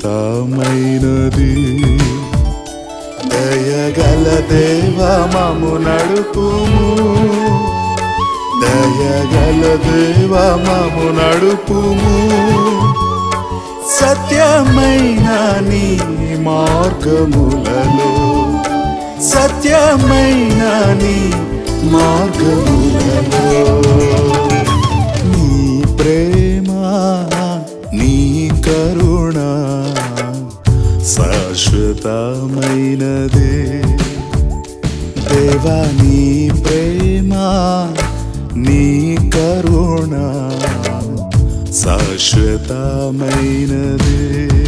శాశ్వతమైనది దయగల దేవ మము నడుపుము దయగల దేవ మము నడుపుము సత్యమైన నీ మార్గములలో సత్యమైన నీ మార్గములలో నీ ప్రేమ నీ కరుణ శాశ్వతమైనదే దేవా నీ ప్రేమ నీ కరుణ శాశ్వతమైనదే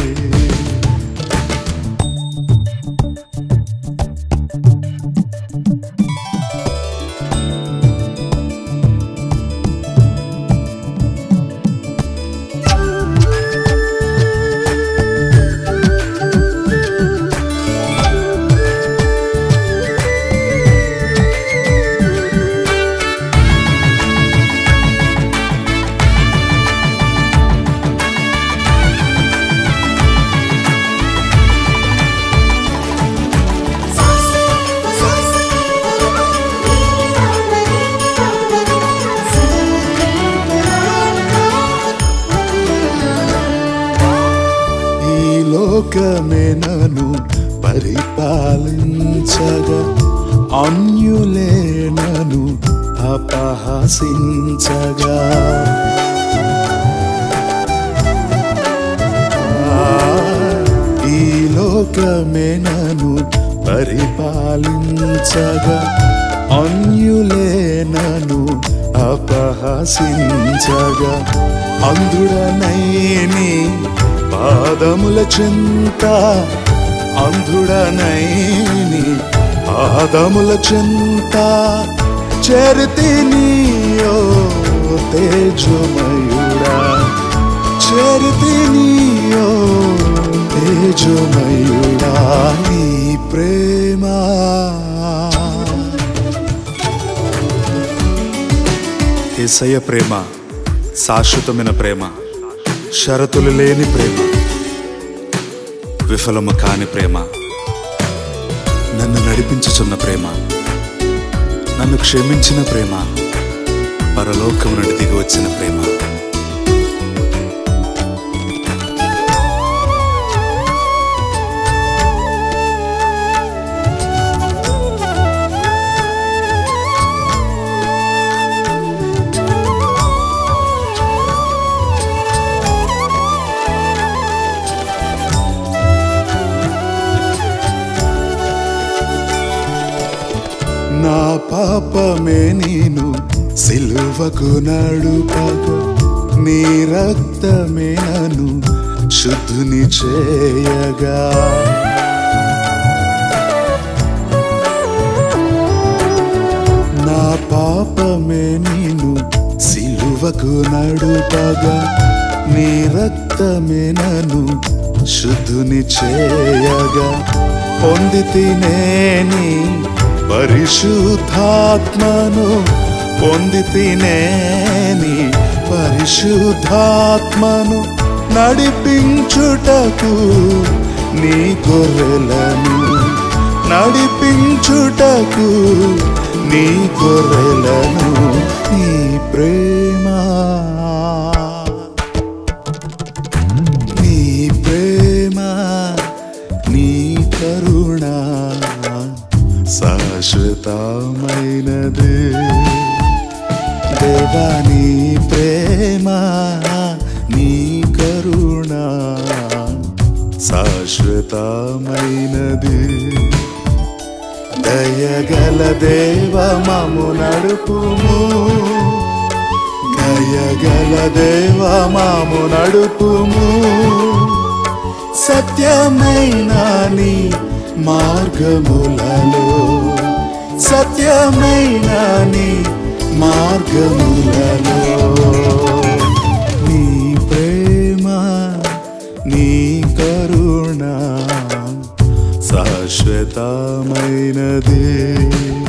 ఈ లోకమే నన్ను పరిపాలించగా అన్యులే నన్ను అపహసించగా ఆ, ఈ లోకమే నన్ను పరిపాలించగా అన్యులే నన్ను అపహసించగా అంధుడనైని పాదముల చింత అంధుడనైని పాదముల చింత చేరితినియో తేజమయుడా చేరితినియో తేజమయుడా నీ ప్రేమ ఏసయ్య ప్రేమ శాశ్వతమైన ప్రేమ షరతులు లేని ప్రేమ విఫలము కాని ప్రేమ నన్ను నడిపించుచున్న ప్రేమ నన్ను క్షమించిన ప్రేమ పరలోకము నుండి దిగి వచ్చిన ప్రేమ నా పాపమే నేను సిలువకు నడుపగా నీ రక్తమే నన్ను శుద్ధుని చేయగా నా పాపమే నేను సిలువకు నడుపగా నీ రక్తమే నన్ను శుద్ధుని చేయగా పొందితి నేని పరిశుద్ధాత్మను పొందితి నేని పరిశుద్ధాత్మను నడిపించుటకు నీ గొర్రెలను నడిపించుటకు నీ గొర్రెలను నీ ప్రేమ నీ ప్రేమ నీ కరుణ శాశ్వతమైనది దేవా నీ ప్రేమ నీ కరుణ శాశ్వతమైనది దయగల దేవ మము నడుపుము దయగల దేవ మాము నడుపుము సత్యమైన నీ మార్గములలో సత్యమైన నీ మార్గములలో నీ ప్రేమ నీ కరుణ శాశ్వతమైనది